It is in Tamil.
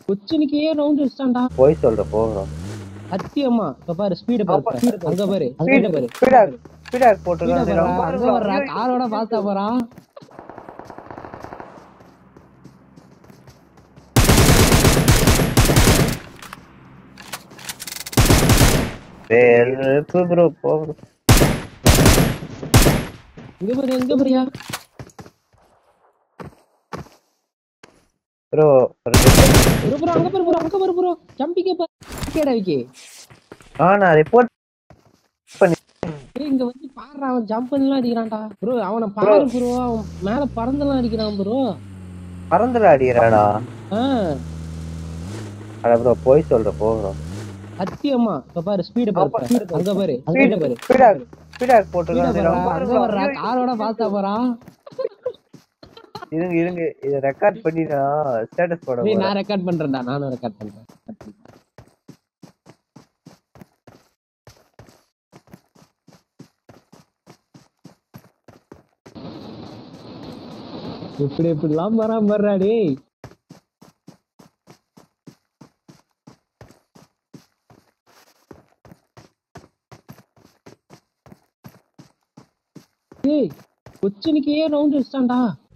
கொச்சினுக்கே ரவுண்ட் வச்சிட்டான்டா போய் சொல்ற போகிறோம் சத்தியமா இப்ப பாரு ஸ்பீடு பாரு ஆமா, speed அங்க பாரு ஸ்பீடு பாரு ஸ்பீடா ஸ்பீடா ஸ்பீடா போட்டுருக்கான் பாரு அங்க வர்றா காரோட பாஸ்டா போறான் வெறுப்பு ப்ரோ போ bro. இங்க பாரு எங்க பாரியா ப்ரோ ப்ரோ ப்ரோ அங்க பாரு ப்ரோ அங்க பாரு ப்ரோ ஜம்பிக்கே பாரு கேடா விக்கி ஆ நான் ரிப்போர்ட் ஏய் இங்க வந்து பாரு அவன் ஜம்ப் எல்லாம் அடிக்கிறான்டா ப்ரோ அவனை பாரு ப்ரோ அவன் மேல பறந்தெல்லாம் அடிக்கிறான் ப்ரோ பறந்துல அடிக்கிறானா ஆ அட ப்ரோ போய் சொல்ற போகிறோம் சத்தியமா இப்ப பாரு ஸ்பீடு பாரு அங்க பாரு ஸ்பீடு பாரு ஸ்பீடா ஸ்பீடா ஸ்பீடா போட்டுருக்கான் பாரு அங்க வர்றா காரோட பாஸ்டா போறான் இருங்க இருங்க இத ரெக்கார்ட் பண்ணி நான் ஸ்டேட்டஸ் போட டேய் போறேன் நான் ரெக்கார்ட் பண்றேன்டா நானும் ரெக்கார்ட் பண்றேன் இப்படி இப்படிலாம் வராம வர்றா டேய் டேய் கொச்சினுக்கே ரவுண்ட் வச்சிட்டான்டா